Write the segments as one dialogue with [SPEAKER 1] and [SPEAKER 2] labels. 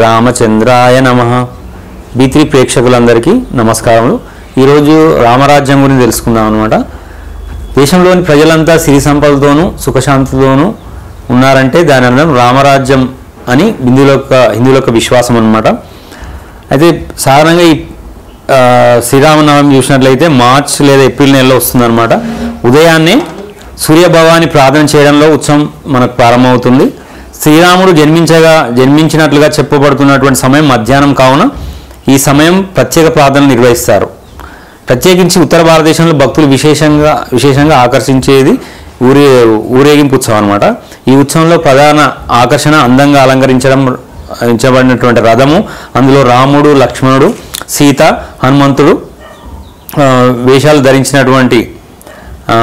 [SPEAKER 1] శ్రీరామచంద్రాయ నమ బీత్రీ ప్రేక్షకులందరికీ నమస్కారములు ఈరోజు రామరాజ్యం గురించి తెలుసుకుందాం అనమాట దేశంలోని ప్రజలంతా సిరి సంపదతోనూ సుఖశాంతితోనూ ఉన్నారంటే దాని అర్థం రామరాజ్యం అని హిందువుల యొక్క హిందువుల యొక్క విశ్వాసం అనమాట అయితే సాధారణంగా ఈ ఆ, శ్రీరామనవమి చూసినట్లయితే మార్చ్ లేదా ఏప్రిల్ నెలలో వస్తుందన్నమాట ఉదయాన్నే సూర్యభవాన్ని ప్రార్థన చేయడంలో ఉత్సవం మనకు ప్రారంభమవుతుంది శ్రీరాముడు జన్మించగా జన్మించినట్లుగా చెప్పబడుతున్నటువంటి సమయం మధ్యాహ్నం కావున ఈ సమయం ప్రత్యేక ప్రార్థనలు నిర్వహిస్తారు ప్రత్యేకించి ఉత్తర భారతదేశంలో భక్తులు విశేషంగా విశేషంగా ఆకర్షించేది ఊరే ఊరేగింపు ఉత్సవం అనమాట ఈ ఉత్సవంలో ప్రధాన ఆకర్షణ అందంగా అలంకరించడం ఉంచబడినటువంటి రథము అందులో రాముడు లక్ష్మణుడు సీత హనుమంతుడు ఆ, వేషాలు ధరించినటువంటి ఆ,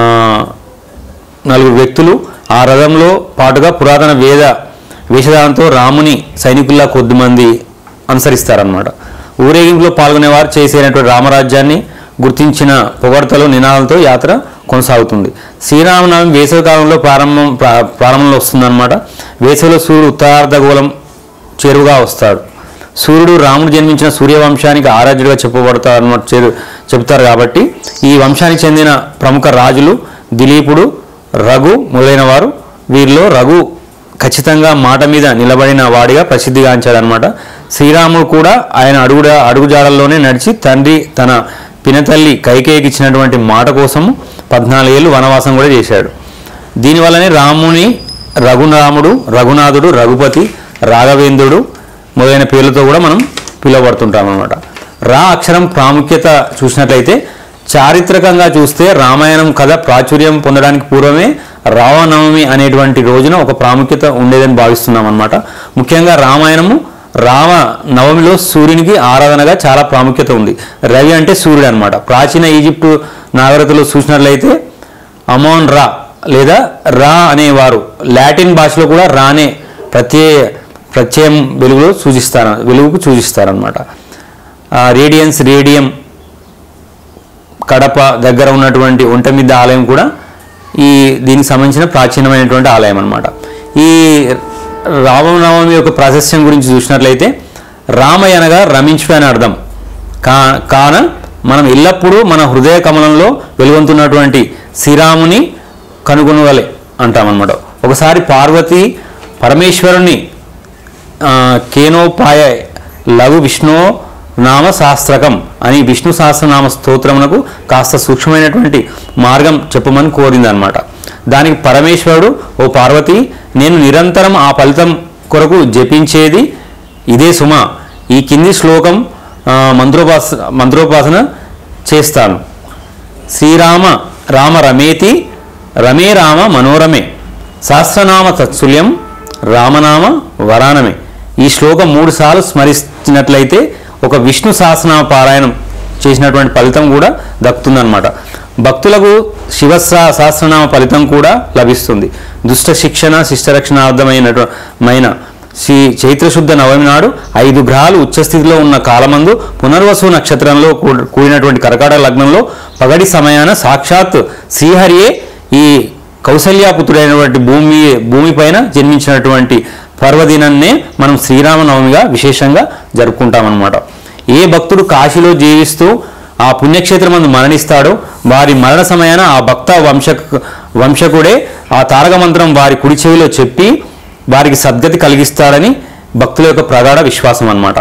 [SPEAKER 1] నలుగురు వ్యక్తులు ఆ రథంలో పాటుగా పురాతన వేద వేషధారంతో రాముని సైనికుల్లా కొద్దిమంది అనుసరిస్తారన్నమాట ఊరేగింపులో పాల్గొనేవారు చేసేటువంటి రామరాజ్యాన్ని గుర్తించిన పొగడ్తలు నినాదాలతో యాత్ర కొనసాగుతుంది శ్రీరామనవమి వేసవి కాలంలో ప్రారంభం ప్రా- ప్రారంభంలో వస్తుందన్నమాట వేసవిలో సూర్యుడు ఉత్తరార్ధగోళం చేరువుగా వస్తాడు సూర్యుడు రాముడు జన్మించిన సూర్యవంశానికి ఆరాధ్యుడిగా చెప్పబడతారు అన్నమాట చేరు- చెబుతారు కాబట్టి ఈ వంశానికి చెందిన ప్రముఖ రాజులు దిలీపుడు రఘు మొదలైన వారు వీరిలో రఘు ఖచ్చితంగా మాట మీద నిలబడిన వాడిగా ప్రసిద్ధిగాంచాడనమాట శ్రీరాముడు కూడా ఆయన అడుగుడ అడుగుజాడల్లోనే నడిచి తండ్రి తన పినతల్లి కైకేయికి ఇచ్చినటువంటి మాట కోసం పద్నాలుగేళ్ళు వనవాసం కూడా చేశాడు దీనివల్లనే రాముని రఘురాముడు రఘునాథుడు రఘుపతి రాఘవేంద్రుడు మొదలైన పేర్లతో కూడా మనం పిలువబడుతుంటాం అనమాట రా అక్షరం ప్రాముఖ్యత చూసినట్లయితే చారిత్రకంగా చూస్తే రామాయణం కథ ప్రాచుర్యం పొందడానికి పూర్వమే రామనవమి అనేటువంటి రోజున ఒక ప్రాముఖ్యత ఉండేదని భావిస్తున్నాం అనమాట ముఖ్యంగా రామాయణము రామ నవమిలో సూర్యునికి ఆరాధనగా చాలా ప్రాముఖ్యత ఉంది రవి అంటే సూర్యుడు అనమాట ప్రాచీన ఈజిప్టు నాగరికతలో చూసినట్లయితే అమోన్ రా లేదా రా అనేవారు లాటిన్ భాషలో కూడా రానే ప్రత్యయ ప్రత్యయం వెలుగులో సూచిస్తారు వెలుగుకు సూచిస్తారనమాట రేడియన్స్ రేడియం కడప దగ్గర ఉన్నటువంటి ఒంటమిద్ద ఆలయం కూడా ఈ దీనికి సంబంధించిన ప్రాచీనమైనటువంటి ఆలయం అన్నమాట ఈ రామనవమి యొక్క ప్రాశస్యం గురించి చూసినట్లయితే రామయ్య అనగా రమించు అని అర్థం కా కాన మనం ఎల్లప్పుడూ మన హృదయ కమలంలో వెలుగొంతున్నటువంటి శ్రీరాముని కనుగొనగలే అంటామన్నమాట ఒకసారి పార్వతి పరమేశ్వరుని ఆ, కేనోపాయ లఘు విష్ణు నామ శాస్త్రకం అని విష్ణు సహస్రనామ స్తోత్రమునకు కాస్త సూక్ష్మమైనటువంటి మార్గం చెప్పమని కోరిందనమాట దానికి పరమేశ్వరుడు ఓ పార్వతి నేను నిరంతరం ఆ ఫలితం కొరకు జపించేది ఇదే సుమ ఈ కింది శ్లోకం ఆ, మంత్రోపాస మంత్రోపాసన చేస్తాను శ్రీరామ రామ రమేతి రమే రామ మనోరమే సహస్రనామ తత్తుల్యం రామనామ వరానమే ఈ శ్లోకం మూడు సార్లు స్మరించినట్లయితే ఒక విష్ణు సహస్రనామ పారాయణం చేసినటువంటి ఫలితం కూడా దక్కుతుందన్నమాట భక్తులకు శివ సహ- సహస్రనామ ఫలితం కూడా లభిస్తుంది దుష్ట శిక్షణ శిష్టరక్షణార్థమైనటు మైన శ్రీ చైత్రశుద్ధ నవమి నాడు ఐదు గ్రహాలు ఉచ్చస్థితిలో ఉన్న కాలమందు పునర్వసు నక్షత్రంలో కూడి- కూడినటువంటి కర్కాటక లగ్నంలో పగడి సమయాన సాక్షాత్ శ్రీహరియే ఈ కౌసల్యాపుత్రుడైనటువంటి భూమి భూమిపైన జన్మించినటువంటి పర్వదినాన్నే మనం శ్రీరామనవమిగా విశేషంగా జరుపుకుంటామన్నమాట ఏ భక్తుడు కాశీలో జీవిస్తూ ఆ పుణ్యక్షేత్రమందు మరణిస్తాడో వారి మరణ సమయాన ఆ భక్త వంశ వంశకుడే ఆ తారక మంత్రం వారి కుడి చెవిలో చెప్పి వారికి సద్గతి కలిగిస్తాడని భక్తుల యొక్క ప్రగాఢ విశ్వాసం అన్నమాట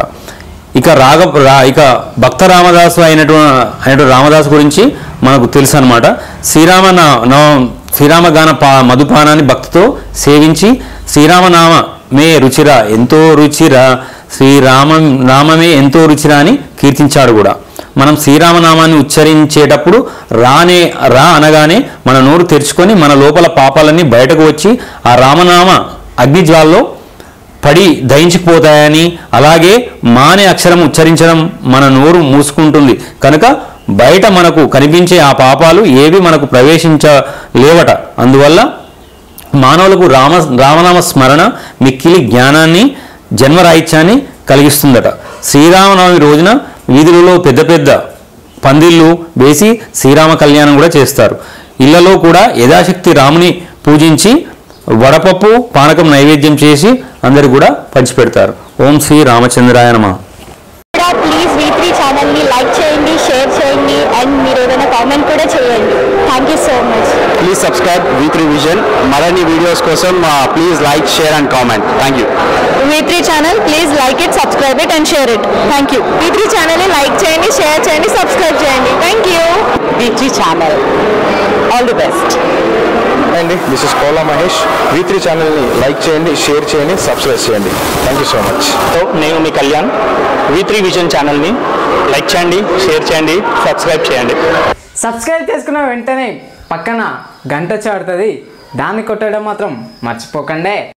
[SPEAKER 1] ఇక రాగ రా ఇక భక్త రామదాసు అయినటువంటి అయినటువంటి రామదాసు గురించి మనకు తెలుసు అనమాట శ్రీరామ నా- నవ- శ్రీరామగాన పా మధుపానాన్ని భక్తితో సేవించి శ్రీరామనామ మే రుచిరా ఎంతో రుచిరా శ్రీరామ నామమే ఎంతో రుచిరా అని కీర్తించాడు కూడా మనం శ్రీరామనామాన్ని ఉచ్చరించేటప్పుడు రానే రా అనగానే మన నోరు తెరుచుకొని మన లోపల పాపాలన్నీ బయటకు వచ్చి ఆ రామనామ అగ్నిజ్వాల్లో పడి దహించిపోతాయని అలాగే మానే అక్షరం ఉచ్చరించడం మన నోరు మూసుకుంటుంది కనుక బయట మనకు కనిపించే ఆ పాపాలు ఏవి మనకు ప్రవేశించలేవట అందువల్ల మానవులకు రామ రామనామ స్మరణ మిక్కిలి జ్ఞానాన్ని జన్మరాహిత్యాన్ని కలిగిస్తుందట శ్రీరామనవమి రోజున వీధులలో పెద్ద పెద్ద పందిళ్ళు వేసి శ్రీరామ కళ్యాణం కూడా చేస్తారు ఇళ్లలో కూడా యథాశక్తి రాముని పూజించి వడపప్పు పానకం నైవేద్యం చేసి అందరికి కూడా పంచిపెడతారు ఓం శ్రీ రామచంద్రాయ నమః
[SPEAKER 2] కూడా ప్లీజ్ వీ త్రీ ఛానల్ని లైక్ చేయండి షేర్ చేయండి అండ్ మీరు ఏదైనా కామెంట్ కూడా చేయండి thank you so much
[SPEAKER 3] please subscribe V three vision మరిన్ని వీడియోస్ కోసం please like share and comment thank you
[SPEAKER 2] V three channel please like it subscribe it and share it thank you V three ఛానల్ని like చేయండి share చేయండి subscribe చేయండి thank you V three channel all the best
[SPEAKER 4] అండి this is Kola Mahesh V three ఛానల్ని like చేయండి share చేయండి subscribe చేయండి thank you so much
[SPEAKER 3] so నేను మీ కళ్యాణ్ వి త్రీ విజన్ ఛానల్ని లైక్ చేయండి షేర్ చేయండి సబ్స్క్రైబ్ చేయండి
[SPEAKER 5] సబ్స్క్రైబ్ చేసుకున్న వెంటనే పక్కన గంట చాడుతుంది దాన్ని కొట్టడం మాత్రం మర్చిపోకండి